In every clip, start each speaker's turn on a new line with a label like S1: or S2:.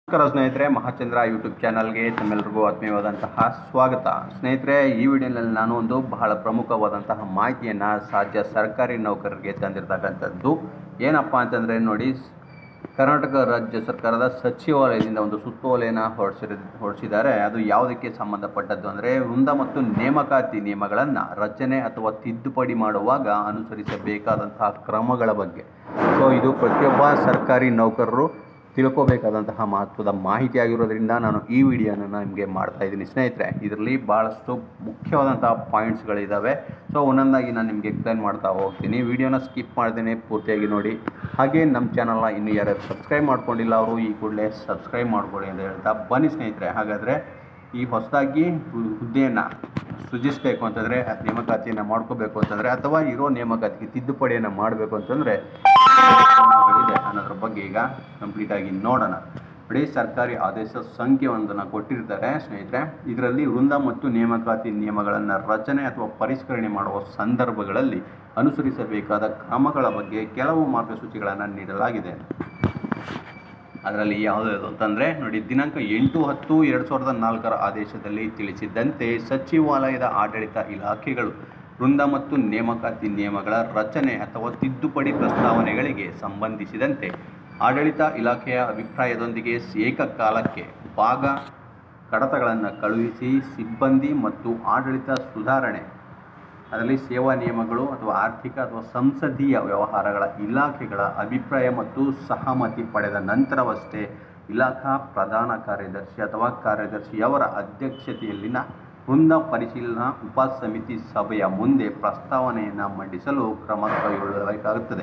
S1: ನಮಸ್ಕಾರ ಸ್ನೇಹಿತರೆ ಮಹಾಚಂದ್ರ ಯೂಟ್ಯೂಬ್ ಚಾನಲ್ಗೆ ತಮ್ಮೆಲ್ಲರಿಗೂ ಆತ್ಮೀಯವಾದಂತಹ ಸ್ವಾಗತ ಸ್ನೇಹಿತರೆ ಈ ವಿಡಿಯೋನಲ್ಲಿ ನಾನು ಒಂದು ಬಹಳ ಪ್ರಮುಖವಾದಂತಹ ಮಾಹಿತಿಯನ್ನು ರಾಜ್ಯ ಸರ್ಕಾರಿ ನೌಕರರಿಗೆ ತಂದಿರತಕ್ಕಂಥದ್ದು ಏನಪ್ಪ ಅಂತಂದರೆ ನೋಡಿ ಕರ್ನಾಟಕ ರಾಜ್ಯ ಸರ್ಕಾರದ ಸಚಿವಾಲಯದಿಂದ ಒಂದು ಸುತ್ತೋಲೆಯನ್ನು ಹೊರಡಿಸಿರ ಹೊರಡಿಸಿದ್ದಾರೆ ಅದು ಯಾವುದಕ್ಕೆ ಸಂಬಂಧಪಟ್ಟದ್ದು ಅಂದರೆ ವೃಂದ ಮತ್ತು ನೇಮಕಾತಿ ನಿಯಮಗಳನ್ನು ರಚನೆ ಅಥವಾ ತಿದ್ದುಪಡಿ ಮಾಡುವಾಗ ಅನುಸರಿಸಬೇಕಾದಂತಹ ಕ್ರಮಗಳ ಬಗ್ಗೆ ಸೊ ಇದು ಪ್ರತಿಯೊಬ್ಬ ಸರ್ಕಾರಿ ನೌಕರರು ತಿಳ್ಕೋಬೇಕಾದಂತಹ ಮಹತ್ವದ ಮಾಹಿತಿ ಆಗಿರೋದ್ರಿಂದ ನಾನು ಈ ವಿಡಿಯೋನ ನಿಮಗೆ ಮಾಡ್ತಾ ಇದ್ದೀನಿ ಸ್ನೇಹಿತರೆ ಇದರಲ್ಲಿ ಭಾಳಷ್ಟು ಮುಖ್ಯವಾದಂತಹ ಪಾಯಿಂಟ್ಸ್ಗಳಿದ್ದಾವೆ ಸೊ ಒಂದೊಂದಾಗಿ ನಾನು ನಿಮಗೆ ಎಕ್ಸ್ಪ್ಲೈನ್ ಮಾಡ್ತಾ ಹೋಗ್ತೀನಿ ವಿಡಿಯೋನ ಸ್ಕಿಪ್ ಮಾಡ್ದೇನೆ ಪೂರ್ತಿಯಾಗಿ ನೋಡಿ ಹಾಗೆ ನಮ್ಮ ಚಾನಲ್ನ ಇನ್ನೂ ಯಾರ್ಯಾರು ಸಬ್ಸ್ಕ್ರೈಬ್ ಮಾಡ್ಕೊಂಡಿಲ್ಲ ಅವರು ಈ ಕೂಡಲೇ ಸಬ್ಸ್ಕ್ರೈಬ್ ಮಾಡ್ಕೊಳ್ಳಿ ಅಂತ ಹೇಳ್ತಾ ಬನ್ನಿ ಸ್ನೇಹಿತರೆ ಹಾಗಾದರೆ ಈ ಹೊಸದಾಗಿ ಹು- ಹುದ್ದೆಯನ್ನು ಸೃಜಿಸಬೇಕು ಅಂತಂದರೆ ನೇಮಕಾತಿಯನ್ನು ಮಾಡ್ಕೋಬೇಕು ಅಂತಂದರೆ ಅಥವಾ ಇರೋ ನೇಮಕಾತಿಗೆ ತಿದ್ದುಪಡಿಯನ್ನು ಮಾಡಬೇಕು ಅಂತಂದರೆ ಇದೆ ಅನ್ನೋದ್ರ ಬಗ್ಗೆ ಈಗ ಕಂಪ್ಲೀಟ್ ಆಗಿ ನೋಡೋಣ ನೋಡಿ ಸರ್ಕಾರಿ ಆದೇಶ ಸಂಖ್ಯೆ ಒಂದನ್ನು ಕೊಟ್ಟಿರ್ತಾರೆ ಸ್ನೇಹಿತರೆ ಇದರಲ್ಲಿ ವೃಂದ ಮತ್ತು ನೇಮಕಾತಿ ನಿಯಮಗಳನ್ನು ರಚನೆ ಅಥವಾ ಪರಿಷ್ಕರಣೆ ಮಾಡುವ ಸಂದರ್ಭಗಳಲ್ಲಿ ಅನುಸರಿಸಬೇಕಾದ ಕ್ರಮಗಳ ಬಗ್ಗೆ ಕೆಲವು ಮಾರ್ಗಸೂಚಿಗಳನ್ನು ನೀಡಲಾಗಿದೆ ಅದರಲ್ಲಿ ಯಾವುದು ಅಂತಂದರೆ ನೋಡಿ ದಿನಾಂಕ ಎಂಟು ಹತ್ತು ಎರಡು ಸಾವಿರದ ನಾಲ್ಕರ ಆದೇಶದಲ್ಲಿ ತಿಳಿಸಿದ್ದಂತೆ ಸಚಿವಾಲಯದ ಆಡಳಿತ ಇಲಾಖೆಗಳು ವೃಂದ ಮತ್ತು ನೇಮಕಾತಿ ನಿಯಮಗಳ ರಚನೆ ಅಥವಾ ತಿದ್ದುಪಡಿ ಪ್ರಸ್ತಾವನೆಗಳಿಗೆ ಸಂಬಂಧಿಸಿದಂತೆ ಆಡಳಿತ ಇಲಾಖೆಯ ಅಭಿಪ್ರಾಯದೊಂದಿಗೆ ಏಕಕಾಲಕ್ಕೆ ಭಾಗ ಕಡತಗಳನ್ನು ಕಳುಹಿಸಿ ಸಿಬ್ಬಂದಿ ಮತ್ತು ಆಡಳಿತ ಸುಧಾರಣೆ ಅದರಲ್ಲಿ ಸೇವಾ ನಿಯಮಗಳು ಅಥವಾ ಆರ್ಥಿಕ ಅಥವಾ ಸಂಸದೀಯ ವ್ಯವಹಾರಗಳ ಇಲಾಖೆಗಳ ಅಭಿಪ್ರಾಯ ಮತ್ತು ಸಹಮತಿ ಪಡೆದ ನಂತರವಷ್ಟೇ ಇಲಾಖಾ ಪ್ರಧಾನ ಕಾರ್ಯದರ್ಶಿ ಅಥವಾ ಕಾರ್ಯದರ್ಶಿಯವರ ಅಧ್ಯಕ್ಷತೆಯಲ್ಲಿನ ವೃಂದ ಪರಿಶೀಲನಾ ಉಪಸಮಿತಿ ಸಭೆಯ ಮುಂದೆ ಪ್ರಸ್ತಾವನೆಯನ್ನು ಮಂಡಿಸಲು ಕ್ರಮ ಕೈಗೊಳ್ಳಬೇಕಾಗುತ್ತದೆ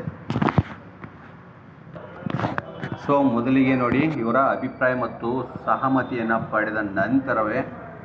S1: ಸೊ ಮೊದಲಿಗೆ ನೋಡಿ ಇವರ ಅಭಿಪ್ರಾಯ ಮತ್ತು ಸಹಮತಿಯನ್ನು ಪಡೆದ ನಂತರವೇ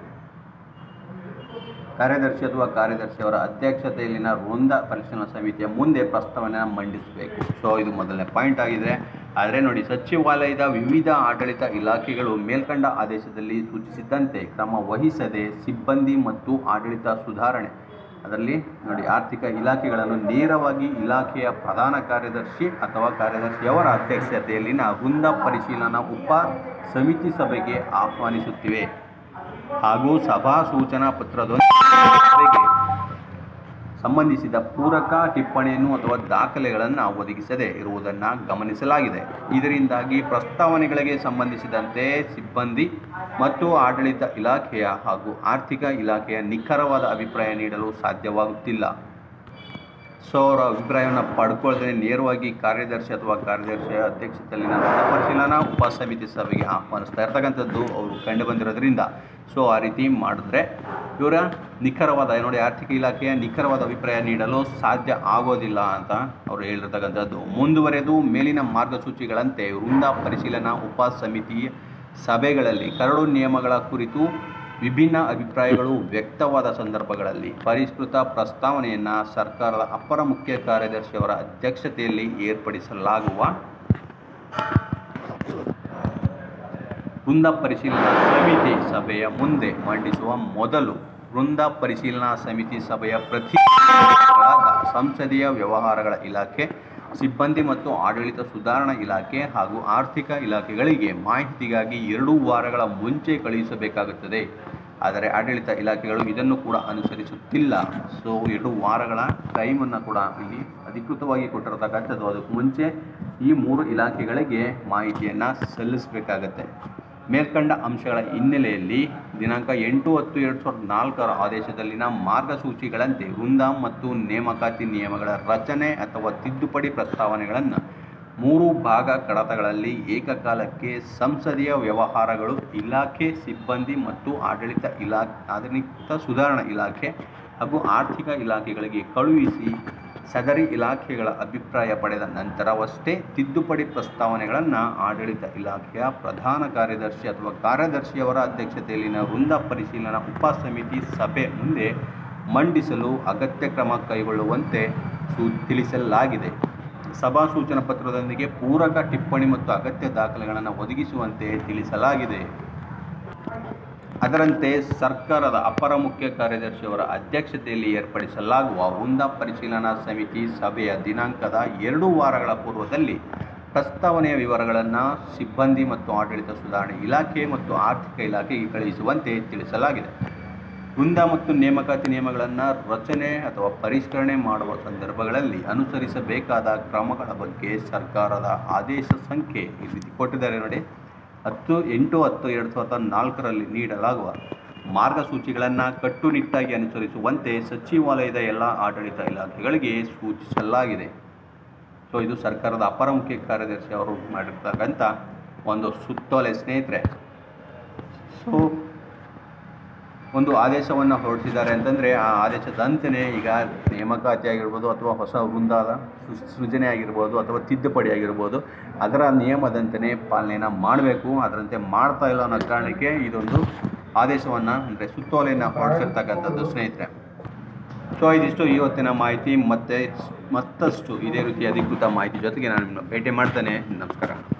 S1: ಕಾರ್ಯದರ್ಶಿ ಅಥವಾ ಕಾರ್ಯದರ್ಶಿಯವರ ಅಧ್ಯಕ್ಷತೆಯಲ್ಲಿನ ವೃಂದ ಪರಿಶೀಲನಾ ಸಮಿತಿಯ ಮುಂದೆ ಪ್ರಸ್ತಾವನೆಯನ್ನು ಮಂಡಿಸಬೇಕು ಸೊ ಇದು ಮೊದಲನೇ ಪಾಯಿಂಟ್ ಆಗಿದೆ ಆದರೆ ನೋಡಿ ಸಚಿವಾಲಯದ ವಿವಿಧ ಆಡಳಿತ ಇಲಾಖೆಗಳು ಮೇಲ್ಕಂಡ ಆದೇಶದಲ್ಲಿ ಸೂಚಿಸಿದ್ದಂತೆ ಕ್ರಮ ವಹಿಸದೆ ಸಿಬ್ಬಂದಿ ಮತ್ತು ಆಡಳಿತ ಸುಧಾರಣೆ ಅದರಲ್ಲಿ ನೋಡಿ ಆರ್ಥಿಕ ಇಲಾಖೆಗಳನ್ನು ನೇರವಾಗಿ ಇಲಾಖೆಯ ಪ್ರಧಾನ ಕಾರ್ಯದರ್ಶಿ ಅಥವಾ ಕಾರ್ಯದರ್ಶಿಯವರ ಅಧ್ಯಕ್ಷತೆಯಲ್ಲಿನ ವೃಂದ ಪರಿಶೀಲನಾ ಉಪ ಸಮಿತಿ ಸಭೆಗೆ ಆಹ್ವಾನಿಸುತ್ತಿವೆ ಹಾಗೂ ಸಭಾ ಸೂಚನಾ ಪತ್ರದೊಂದಿಗೆ ಸಂಬಂಧಿಸಿದ ಪೂರಕ ಟಿಪ್ಪಣಿಯನ್ನು ಅಥವಾ ದಾಖಲೆಗಳನ್ನು ಒದಗಿಸದೆ ಇರುವುದನ್ನು ಗಮನಿಸಲಾಗಿದೆ ಇದರಿಂದಾಗಿ ಪ್ರಸ್ತಾವನೆಗಳಿಗೆ ಸಂಬಂಧಿಸಿದಂತೆ ಸಿಬ್ಬಂದಿ ಮತ್ತು ಆಡಳಿತ ಇಲಾಖೆಯ ಹಾಗೂ ಆರ್ಥಿಕ ಇಲಾಖೆಯ ನಿಖರವಾದ ಅಭಿಪ್ರಾಯ ನೀಡಲು ಸಾಧ್ಯವಾಗುತ್ತಿಲ್ಲ ಸೊ ಅವರ ಅಭಿಪ್ರಾಯವನ್ನು ಪಡ್ಕೊಳ್ದೇ ನೇರವಾಗಿ ಕಾರ್ಯದರ್ಶಿ ಅಥವಾ ಕಾರ್ಯದರ್ಶಿಯ ಅಧ್ಯಕ್ಷತೆಯಲ್ಲಿನ ಪರಿಶೀಲನಾ ಉಪಸಮಿತಿ ಸಭೆಗೆ ಆಹ್ವಾನಿಸ್ತಾ ಇರ್ತಕ್ಕಂಥದ್ದು ಅವರು ಕಂಡು ಬಂದಿರೋದ್ರಿಂದ ಸೊ ಆ ರೀತಿ ಮಾಡಿದ್ರೆ ಇವರ ನಿಖರವಾದ ನೋಡಿ ಆರ್ಥಿಕ ಇಲಾಖೆಯ ನಿಖರವಾದ ಅಭಿಪ್ರಾಯ ನೀಡಲು ಸಾಧ್ಯ ಆಗೋದಿಲ್ಲ ಅಂತ ಅವರು ಹೇಳಿರ್ತಕ್ಕಂಥದ್ದು ಮುಂದುವರೆದು ಮೇಲಿನ ಮಾರ್ಗಸೂಚಿಗಳಂತೆ ವೃಂದ ಪರಿಶೀಲನಾ ಉಪಸಮಿತಿ ಸಭೆಗಳಲ್ಲಿ ಕರಡು ನಿಯಮಗಳ ಕುರಿತು ವಿಭಿನ್ನ ಅಭಿಪ್ರಾಯಗಳು ವ್ಯಕ್ತವಾದ ಸಂದರ್ಭಗಳಲ್ಲಿ ಪರಿಷ್ಕೃತ ಪ್ರಸ್ತಾವನೆಯನ್ನು ಸರ್ಕಾರದ ಅಪರ ಮುಖ್ಯ ಕಾರ್ಯದರ್ಶಿಯವರ ಅಧ್ಯಕ್ಷತೆಯಲ್ಲಿ ಏರ್ಪಡಿಸಲಾಗುವ ವೃಂದ ಪರಿಶೀಲನಾ ಸಮಿತಿ ಸಭೆಯ ಮುಂದೆ ಮಂಡಿಸುವ ಮೊದಲು ವೃಂದ ಪರಿಶೀಲನಾ ಸಮಿತಿ ಸಭೆಯ ಪ್ರತಿನಿಧಿಗಳಾದ ಸಂಸದೀಯ ವ್ಯವಹಾರಗಳ ಇಲಾಖೆ ಸಿಬ್ಬಂದಿ ಮತ್ತು ಆಡಳಿತ ಸುಧಾರಣಾ ಇಲಾಖೆ ಹಾಗೂ ಆರ್ಥಿಕ ಇಲಾಖೆಗಳಿಗೆ ಮಾಹಿತಿಗಾಗಿ ಎರಡು ವಾರಗಳ ಮುಂಚೆ ಕಳುಹಿಸಬೇಕಾಗುತ್ತದೆ ಆದರೆ ಆಡಳಿತ ಇಲಾಖೆಗಳು ಇದನ್ನು ಕೂಡ ಅನುಸರಿಸುತ್ತಿಲ್ಲ ಸೊ ಎರಡು ವಾರಗಳ ಟೈಮನ್ನು ಕೂಡ ಇಲ್ಲಿ ಅಧಿಕೃತವಾಗಿ ಕೊಟ್ಟಿರತಕ್ಕಂಥದ್ದು ಅದಕ್ಕೆ ಮುಂಚೆ ಈ ಮೂರು ಇಲಾಖೆಗಳಿಗೆ ಮಾಹಿತಿಯನ್ನು ಸಲ್ಲಿಸಬೇಕಾಗತ್ತೆ ಮೇಲ್ಕಂಡ ಅಂಶಗಳ ಹಿನ್ನೆಲೆಯಲ್ಲಿ ದಿನಾಂಕ ಎಂಟು ಹತ್ತು ಎರಡು ಸಾವಿರದ ನಾಲ್ಕರ ಆದೇಶದಲ್ಲಿನ ಮಾರ್ಗಸೂಚಿಗಳಂತೆ ವೃಂದ ಮತ್ತು ನೇಮಕಾತಿ ನಿಯಮಗಳ ರಚನೆ ಅಥವಾ ತಿದ್ದುಪಡಿ ಪ್ರಸ್ತಾವನೆಗಳನ್ನು ಮೂರು ಭಾಗ ಕಡತಗಳಲ್ಲಿ ಏಕಕಾಲಕ್ಕೆ ಸಂಸದೀಯ ವ್ಯವಹಾರಗಳು ಇಲಾಖೆ ಸಿಬ್ಬಂದಿ ಮತ್ತು ಆಡಳಿತ ಇಲಾ ಆಡಳಿತ ಸುಧಾರಣಾ ಇಲಾಖೆ ಹಾಗೂ ಆರ್ಥಿಕ ಇಲಾಖೆಗಳಿಗೆ ಕಳುಹಿಸಿ ಸದರಿ ಇಲಾಖೆಗಳ ಅಭಿಪ್ರಾಯ ಪಡೆದ ನಂತರವಷ್ಟೇ ತಿದ್ದುಪಡಿ ಪ್ರಸ್ತಾವನೆಗಳನ್ನು ಆಡಳಿತ ಇಲಾಖೆಯ ಪ್ರಧಾನ ಕಾರ್ಯದರ್ಶಿ ಅಥವಾ ಕಾರ್ಯದರ್ಶಿಯವರ ಅಧ್ಯಕ್ಷತೆಯಲ್ಲಿನ ವೃಂದ ಪರಿಶೀಲನಾ ಉಪಸಮಿತಿ ಸಭೆ ಮುಂದೆ ಮಂಡಿಸಲು ಅಗತ್ಯ ಕ್ರಮ ಕೈಗೊಳ್ಳುವಂತೆ ಸೂ ತಿಳಿಸಲಾಗಿದೆ ಸಭಾ ಸೂಚನಾ ಪತ್ರದೊಂದಿಗೆ ಪೂರಕ ಟಿಪ್ಪಣಿ ಮತ್ತು ಅಗತ್ಯ ದಾಖಲೆಗಳನ್ನು ಒದಗಿಸುವಂತೆ ತಿಳಿಸಲಾಗಿದೆ ಅದರಂತೆ ಸರ್ಕಾರದ ಅಪರ ಮುಖ್ಯ ಕಾರ್ಯದರ್ಶಿಯವರ ಅಧ್ಯಕ್ಷತೆಯಲ್ಲಿ ಏರ್ಪಡಿಸಲಾಗುವ ವೃಂದ ಪರಿಶೀಲನಾ ಸಮಿತಿ ಸಭೆಯ ದಿನಾಂಕದ ಎರಡು ವಾರಗಳ ಪೂರ್ವದಲ್ಲಿ ಪ್ರಸ್ತಾವನೆಯ ವಿವರಗಳನ್ನು ಸಿಬ್ಬಂದಿ ಮತ್ತು ಆಡಳಿತ ಸುಧಾರಣೆ ಇಲಾಖೆ ಮತ್ತು ಆರ್ಥಿಕ ಇಲಾಖೆಗೆ ಕಳುಹಿಸುವಂತೆ ತಿಳಿಸಲಾಗಿದೆ ವೃಂದ ಮತ್ತು ನೇಮಕಾತಿ ನಿಯಮಗಳನ್ನು ರಚನೆ ಅಥವಾ ಪರಿಷ್ಕರಣೆ ಮಾಡುವ ಸಂದರ್ಭಗಳಲ್ಲಿ ಅನುಸರಿಸಬೇಕಾದ ಕ್ರಮಗಳ ಬಗ್ಗೆ ಸರ್ಕಾರದ ಆದೇಶ ಸಂಖ್ಯೆ ಈ ರೀತಿ ಕೊಟ್ಟಿದ್ದಾರೆ ನೋಡಿ ಹತ್ತು ಎಂಟು ಹತ್ತು ಎರಡು ಸಾವಿರದ ನಾಲ್ಕರಲ್ಲಿ ನೀಡಲಾಗುವ ಮಾರ್ಗಸೂಚಿಗಳನ್ನು ಕಟ್ಟುನಿಟ್ಟಾಗಿ ಅನುಸರಿಸುವಂತೆ ಸಚಿವಾಲಯದ ಎಲ್ಲ ಆಡಳಿತ ಇಲಾಖೆಗಳಿಗೆ ಸೂಚಿಸಲಾಗಿದೆ ಸೊ ಇದು ಸರ್ಕಾರದ ಅಪರ ಮುಖ್ಯ ಕಾರ್ಯದರ್ಶಿ ಅವರು ಮಾಡಿರ್ತಕ್ಕಂಥ ಒಂದು ಸುತ್ತೋಲೆ ಸ್ನೇಹಿತರೆ ಸೊ ಒಂದು ಆದೇಶವನ್ನು ಹೊರಡಿಸಿದ್ದಾರೆ ಅಂತಂದರೆ ಆ ಆದೇಶದಂತೆಯೇ ಈಗ ನೇಮಕಾತಿ ಆಗಿರ್ಬೋದು ಅಥವಾ ಹೊಸ ವೃಂದಾದ ಸೃ- ಸೃಜನೆ ಆಗಿರ್ಬೋದು ಅಥವಾ ತಿದ್ದುಪಡಿ ಆಗಿರ್ಬೋದು ಅದರ ನಿಯಮದಂತೆಯೇ ಪಾಲನೆಯನ್ನು ಮಾಡಬೇಕು ಅದರಂತೆ ಮಾಡ್ತಾ ಇಲ್ಲ ಅನ್ನೋ ಕಾರಣಕ್ಕೆ ಇದೊಂದು ಆದೇಶವನ್ನು ಅಂದರೆ ಸುತ್ತೋಲೆಯನ್ನು ಹೊರಡಿಸಿರ್ತಕ್ಕಂಥದ್ದು ಸ್ನೇಹಿತರೆ ಸೊ ಇದಿಷ್ಟು ಇವತ್ತಿನ ಮಾಹಿತಿ ಮತ್ತೆ ಮತ್ತಷ್ಟು ಇದೇ ರೀತಿ ಅಧಿಕೃತ ಮಾಹಿತಿ ಜೊತೆಗೆ ನಾನು ನಿಮ್ಮನ್ನ ಭೇಟಿ ಮಾಡ್ತೇನೆ ನಮಸ್ಕಾರ